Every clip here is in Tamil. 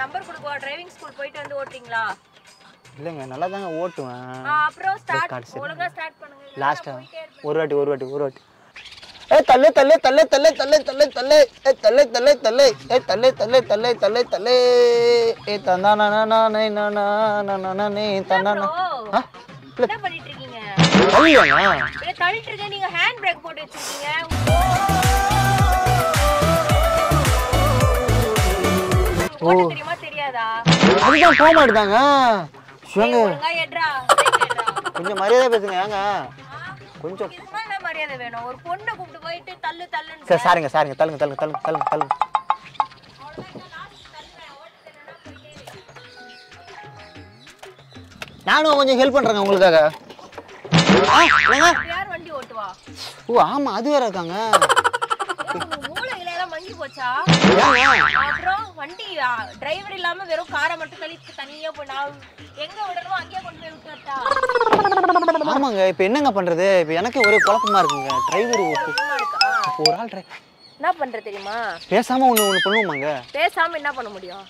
நம்பர் கொடுக்கவா டிரைவிங் ஸ்கூல் போயிட்டு வந்து ஓட்டுறீங்களா இல்லைங்க நல்லா தாங்க ஓட்டுவேன் ஆ, அப்புறம் ஸ்டார்ட் கார்டு சரி. ஒழுங்கா ஸ்டார்ட் பண்ணுங்க இல்லைன்னா லாஸ்டா போயிட்டே இருப்பேன். ஒரு வாட்டி ஒரு வாட்டி ஒரு வாட்டி ஏ தள்ளு தள்ளு தள்ளு தள்ளு தள்ளு தள்ளு தள்ளு ஏ தள்ளு தள்ளு தள்ளு ஏ தள்ளு தள்ளு தள்ளு தள்ளு தள்ளு ஏ தந்தானா நானே நானா நானா நே தந்தானா bro? ஆ இல்ல என்ன பண்ணிட்டு இருக்கீங்க தள்ளியாங்க இல்ல தள்ளிட்டு இருக்கேன் நீங்க ஹேண்ட் பிரேக் போட்டு வச்சிருக்கீங்க ஓட்ட தெரியுமா தெரியாதா அதுதான் போக மாட்டுதாங்க ஏய், ஏங்க ஒழுங்கா எட்ரா பிரேக் எட்ரா கொஞ்சம் மரியாதை பேசுங்க ஏங்க கொஞ்சம் இதுக்கு மேல என்ன மரியாதை வேணும் ஒரு பொண்ணை கூப்பிட்டு போயிட்டு தள்ளு தள்ளுன்னு சரி சாரிங்க சாரிங்க தள்ளுங்க தள்ளுங்க தள்ளுங்க தள்ளுங்க தள்ளுங்க நானும் கொஞ்சம் ஹெல்ப் பண்றேங்க உங்களுக்காக ஆ, என்னங்க? யார் வண்டி ஓட்டுவா ஓ ஆமா அது வேற இருக்காங்க ஏன் உங்க மூளையில எல்லாம் மங்கி போச்சா ஏங்க அப்புறம் வண்டி டிரைவர் இல்லாம வெறும் காரை மட்டும் தள்ளிட்டு தனியா போய் நான் எங்க விடணுமோ அங்கேயே கொண்டு போய் விட்டு வரட்டா ஆமாங்க இப்போ என்னங்க பண்றது இப்போ எனக்கு ஒரே குழப்பமா இருக்குங்க டிரைவர் சும்மா இருக்கா இப்போ ஒரு ஆள் டிரை என்ன பண்ற தெரியுமா பேசாம ஒன்று ஒன்று பண்ணுவோமாங்க பேசாம என்ன பண்ண முடியும்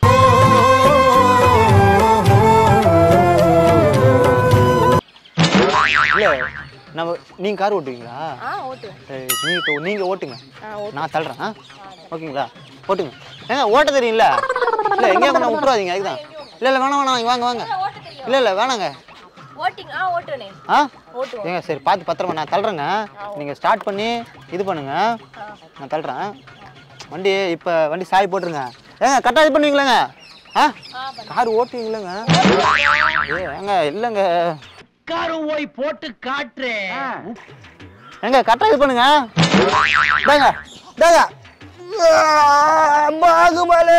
இல்ல நம்ம நீங்க கார் ஓட்டுவீங்களா ஆ ஓட்டுவேன் சரி, நீங்க இப்போ நீங்க ஓட்டுங்க ஆ ஓட்டு நான் தள்ளுறேன் ஆ? ஓகேங்களா ஓட்டுங்க ஏங்க ஓட்ட தெரியும்ல இல்ல எங்கேயா கொண்டு விட்டுறாதீங்க அதுதான் இல்ல இல்ல வேணாம் வேணாம் வாங்க வாங்க ஓட்ட தெரியும் இல்ல இல்ல வேணாங்க ஓட்டிங் ஆ ஓட்டுனே ஆ ஓட்டுவோம் ஏங்க சரி பார்த்து பத்திரமா நான் தள்ளுறேங்க நீங்க ஸ்டார்ட் பண்ணி இது பண்ணுங்க நான் தள்ளுறேன் வண்டி இப்போ வண்டி சாய் போட்டுருங்க ஏங்க கரெக்டாக இது பண்ணுவீங்களாங்க ஆ ஆ கார் ஓட்டுவீங்களாங்க ஏ ஏங்க இல்லைங்க காரும் போய் போட்டு காட்டுறேன் ஏங்க கரெக்டாக இது பண்ணுங்க இந்தாங்க இந்தாங்க ஆ, பாகுபலி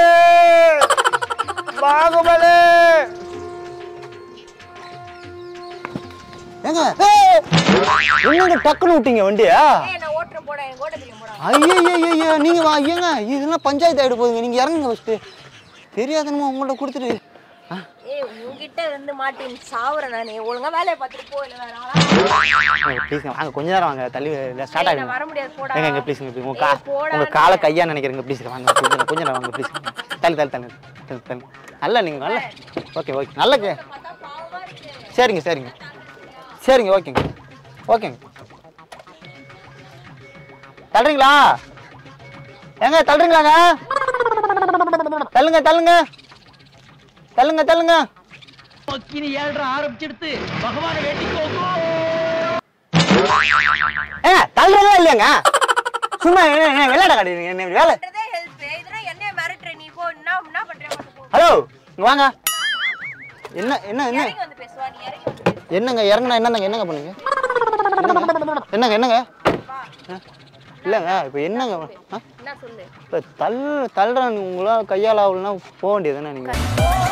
பாகுபலி ஏங்க ஏய், என்னங்க டக்குன்னு விட்டீங்க வண்டியா ஏய் நான் ஓட்டுறேன் போட எனக்கு ஓட்ட தெரியும் போடா ஐயோ ஐயோ நீங்க வா ஐயங்க இதெல்லாம் பஞ்சாயத்து ஆயிட போகுதுங்க நீங்க இறங்குங்க ஃபர்ஸ்ட் தெரியாதனமா உங்கள்ட்ட கொடுத்துட்டு ஆ, ஏய் உன்கிட்ட இருந்து மாட்டின் சாவுறேன் நானே ஒழுங்கா வேலையை பார்த்துட்டு போ இல்ல வேற ஆளா ஏங்க, please ங்க, வாங்க கொஞ்ச நேரம் வாங்க தள்ளி ஸ்டார்ட் ஏய், ஆகுங்க நான் வர முடியாது போடா ஏங்க எங்க ப்ளீஸ் உங்க கா ஏய், போடா உங்க காலை கையா நினைக்கிறேங்க ப்ளீஸ் வாங்க கொஞ்ச நேரம் கொஞ்ச நேரம் வாங்க ப்ளீஸ் தள்ளி தள்ளி தள்ளி தள்ளி தள்ளி நல்ல நீங்க நல்ல ஓகே ஓகே நல்ல கே- பார்த்தா பாவமா இருக்கு சரிங்க சரிங்க சரிங்க ஓகேங்க ஓகேங்க தள்ளுறீங்களா ஏங்க தள்ளுறீங்களாங்க தள்ளுங்க தள்ளுங்க தள்ளுங்க தள்ளுங்க பக்கினி ஏழ்ற ஆரம்பிச்சிடுத்து பகவான வேண்டிக்கோங்க ஏங்க தள்ளுறதா இல்லையாங்க சும்மா என்ன என்ன விளையாட காட்டுறீங்க என்ன இப்படி வேலை பண்றதே ஹெல்ப் இதெல்லாம் என்ன மிரட்டுற நீ போ என்ன என்ன பண்ற மட்டும் போ ஹலோ இங்க வாங்க என்ன என்ன என்ன இறங்கி வந்து பேசுவா நீ இறங்கி வந்து பேசு என்னங்க இறங்குனா என்னங்க என்னங்க பண்ணுங்க என்னங்க என்னங்க ஆ? இல்லைங்க இப்போ என்னங்க ஆ? என்ன சொல்லு இப்போ தள் தள்ளுறேன் உங்களால் கையால் ஆகலன்னா போக வேண்டியது தானே நீங்கள்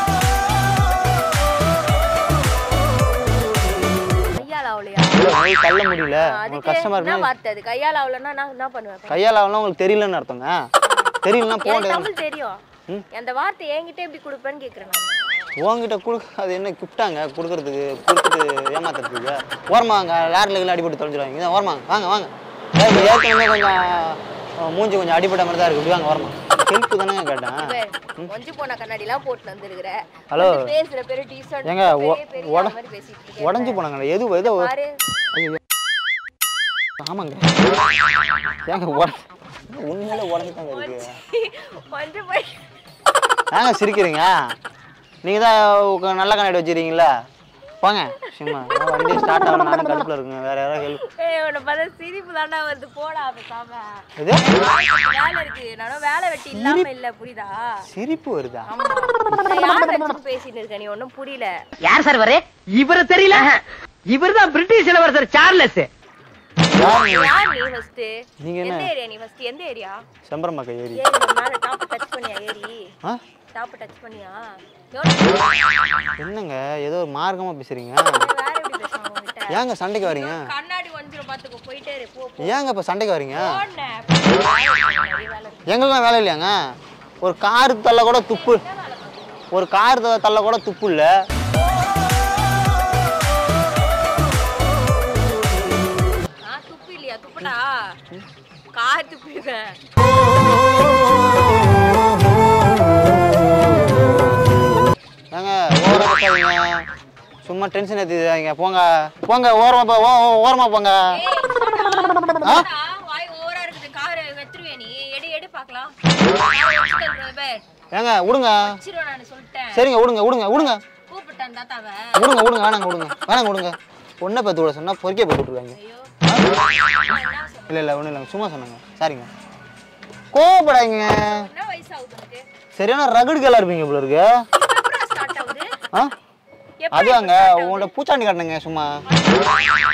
கையால ஆகலையா உங்களுக்கு தள்ள முடியல உங்களுக்கு அதுக்கு கஷ்டமா என்ன இருக்கு வார்த்தை அது கையால ஆகலன்னா நான் என்ன பண்ணுவேன் கையால் ஆகலாம் உங்களுக்கு தெரியலன்னு அர்த்தங்க தெரியலன்னா போக எனக்கு வேண்டியது தமிழ் தெரியும் அந்த வார்த்தை என்கிட்ட எப்படி கொடுப்பேன்னு கேக்குறேன் நான் உங்ககிட்ட கொடுக்க அது என்ன கிஃப்டாங்க கொடுக்கறதுக்கு கொடுத்துட்டு ஏமாத்துறதுக்கு ஓரமாங்க லேரில் அடிபட்டு தொலைஞ்சிருவாங்க இதான் ஓரமாங்க வாங்க வாங்க ஏற்கனவே ஏற்கனவே கொஞ்சம் அஹ், மூஞ்சி கொஞ்சம் அடிபட்ட மாதிரி தான் இருக்கு இப்படி வாங்க ஓரமா ஹெல்ப் தானேங்க கேட்டேன் பாரு, கொஞ்சம் போன கண்ணாடி எல்லாம் போட்டு வந்திருக்கிற ஹலோ. வந்து பேசுற பேரு டீசர்ட் ஏங்க, ஒ- பெரிய ஒட- மாதிரி பேசிட்டு இருக்கேன். உடஞ்சி போனாங்க எது எதோ பாரு ஐயோ ஆமாங்க ஏங்க உட உண்மையில உடஞ்சிட்டாங்க இருக்கு கொஞ்சம் போய் ஏங்க சிரிக்கிறீங்க நீங்கள் தான் நல்ல கண்ணாடி வச்சிருக்கீங்களா போங்க சும்மா நான் வண்டி ஸ்டார்ட் ஆகல நானும் கடுப்பில் இருக்குங்க வேற யாராவது ஹெல்ப் ஏய் உன்னை பார்த்தா சிரிப்பு தாண்டா வருது போடா பேசாம இது வேலை இருக்கு நானும் வேலை வெட்டி இல்லாம இல்ல புரியுதா சிரிப்பு வருதா ஆமா நான் யார் வச்சு பேசிட்டு இருக்க நீ ஒன்னும் புரியல யார் சார் வரே இவரை தெரியல இவர்தான் பிரிட்டிஷ் இளவரசர் சார்லஸ் யார் நீ ஃபர்ஸ்ட் நீங்க என்ன? எந்த ஏரியா நீ ஃபர்ஸ்ட் எந்த ஏரியா செம்பரம்பாக்க ஏரி ஏரி நம்ம மேல டாப் டச் பண்ணியா ஏரி ஆ டாப் டச் பண்ணியா எவ்வளவு என்னங்க ஏதோ ஒரு மார்க்கமாக பேசுறீங்க வேற எப்படி பேசுவாங்க உங்ககிட்ட ஏங்க சண்டைக்கு வரீங்க கண்ணாடி ஒஞ்சிரும் பாத்துக்கோ போயிட்டே இரு போ போ ஏங்க இப்போ சண்டைக்கு வரீங்க போனேன். நிறைய வேலை இருக்கு. எங்களுக்கும் வேலை இல்லையாங்க ஒரு கார் தள்ள கூட துப்பு ஒரு கார் த- தள்ள கூட துப்பு இல்லை ஆ, துப்பு இல்லையா துப்புடா கார் துப்பிடுவேன் சும்மா டென்ஷன் ஏற்றிங்க போங்க போங்க ஓரமா போ ஓ- ஓ- ஓரமா போங்க ஏய், என்னடா? ஆ? என்னடா, வாய் ஓவரா இருக்குது காரை வெத்துருவே நீ எடு எடு பார்க்கலாம் ஏங்க விடுங்க வச்சிருவேன் நான் சொல்லிட்டேன் சரிங்க விடுங்க விடுங்க விடுங்க கூப்பிட்டேன் தாத்தாவை விடுங்க விடுங்க வேணாங்க விடுங்க வேணாங்க விடுங்க பொண்ணை பத்து விட சொன்னா பொறுக்கே போட்டு விட்ருவாங்க ஐயோ நான் என்ன சொன்னேன்? இல்லை இல்லை ஒன்றும் இல்லைங்க சும்மா சொன்னாங்க சரிங்க கோவப்படாதீங்க என்ன வயசு ஆகுது உனக்கு சரியான ரகடு கேலா இருப்பீங்க போல இருக்கு எப்படா ஸ்டார்ட் ஆகுது ஆ எப்ப அதுவாங்க உங்கள்ட்ட பூச்சாண்டி காட்டினங்க சும்மா